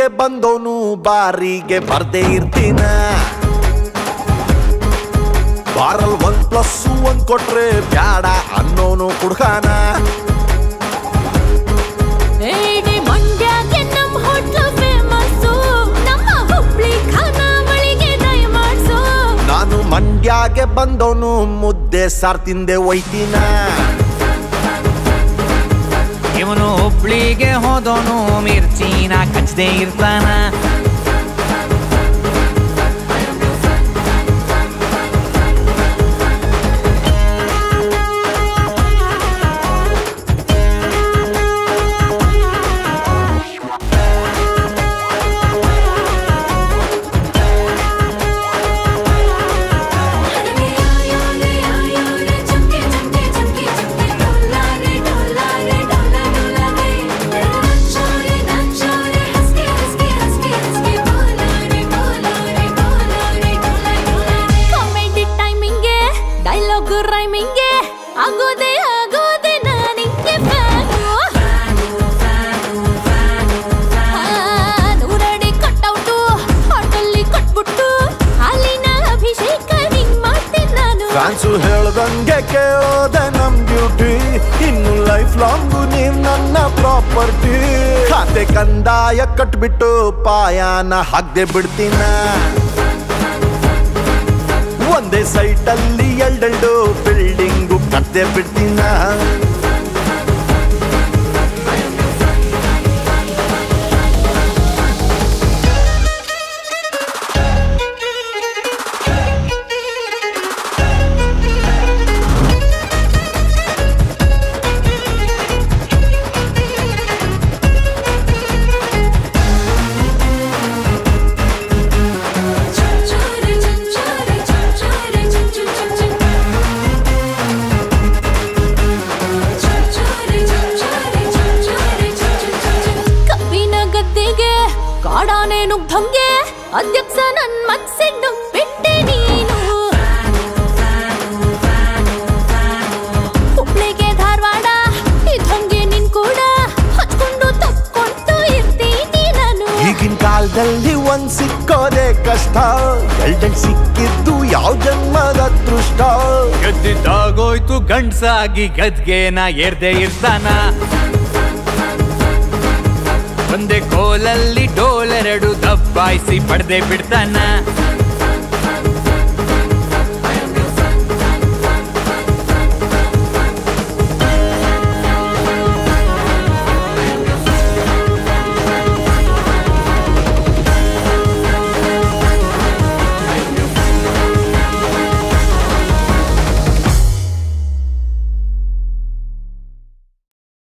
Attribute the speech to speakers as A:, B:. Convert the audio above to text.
A: ಮಂಡ್ಯಗೆ ಬಂದವನು ಬಾರಿಗೆ ಬರ್ದೇ ಇರ್ತೀನ ಬಾರಲ್ ಒನ್ ಪ್ಲಸ್ ಒಂದ್ ಕೊಟ್ರೆ ಬ್ಯಾಡ ಅನ್ನೋನು ಕುಡ್ಕಾನ
B: ಏಡಿ ಮಂಡ್ಯಗೆ ನಮ್ ಹೋಟ್ಲು ಫೇಮಸ್ಸು ನಮ್ಮ ಹುಬ್ಳಿ ಖಾನಾವಳಿಗೆ ದಯಮಾಡ್ಸು
A: ನಾನು ಮಂಡ್ಯಗೆ ಬಂದವನು ಮುದ್ದೆ ಸಾರ್ ತಿಂದೆ ಒಯ್ತೀನ
C: ಇವನು ಹುಬ್ಳಿಗೆ ಹೋದವನು ಮಿರ್ಚಿನ ಕಚ್ಚದೆ ಇರ್ತಾನ
B: ಕಾಮಿಡಿ ಟೈಮಿಂಗೆ ಡೈಲಾಗ್ ರೈಮಿಂಗೆ ಆಗೋದೆ ಆಗೋದೆ ನಾನಿಂಗೆ ನೂರಡಿ ಕಟ್ಔಟು ಹೋಟೆಲ್ಲಿ ಕೊಟ್ಬಿಟ್ಟು ಹಾಲಿನ ಅಭಿಷೇಕ ಹಿಂಗ್ ಮಾಡ್ತೀನಿ ನಾನು
A: ಫ್ಯಾನ್ಸು ಹೇಳ್ದಂಗೆ ಕೇಳೋದೆ ನಮ್ ಡ್ಯೂಟಿ ಇನ್ನು ಲೈಫ್ ಲಾಂಗು ನೀವ್ ನನ್ನ ಪ್ರಾಪರ್ಟಿ ಖಾತೆ ಕಂದಾಯ ಕಟ್ಬಿಟ್ಟು ಪಾಯಾನ ಹಾಕ್ದೆ ಬಿಡ್ತೀನ ಒಂದೇ ಸೈಟಲ್ಲಿ ಎರಡೆರಡು ಬಿಲ್ಡಿಂಗು ಕಟ್ದೆ ಬಿಡ್ತೀನ
B: ಕಬ್ಬಿನ ಗದ್ದೆಗೆ ಕಾಡಾನೆ ನುಗ್ಧಂಗೆ ಅಧ್ಯಕ್ಷ ನನ್ ಮನ್ಸಿಗೆ ಬಿಟ್ಟೆ ನೀನು ಹುಬ್ಳಿಗೆ ಧಾರವಾಡ ಇದ್ದಂಗೆ ನಿನ್ ಕೂಡ ಹಚ್ಕೊಂಡು ತಕ್ಕೊಂಡು ಇರ್ತೀನಿ ನಾನು
A: ಈಗಿನ ಕಾಲದಲ್ಲಿ ಒಂದ್ ಸಿಕ್ಕೋದೆ ಕಷ್ಟ ಎರಡೆಂಟ್ ಸಿಕ್ಕಿದ್ದು ಯಾವ ಜನ್ಮದ ಅದೃಷ್ಟ
C: ಗೆದ್ದಿದ್ದಾಗೋಯ್ತು ಗಂಡ್ಸಾಗಿ ಗದ್ಗೆನ ಏರ್ದೆ ಇರ್ತಾನ ಒಂದೇ ಕೋಲಲ್ಲಿ ಡೋಲೆರಡು ದಬ್ಬಾಯಿಸಿ ಪಡೆದೆ ಬಿಡ್ತಾನ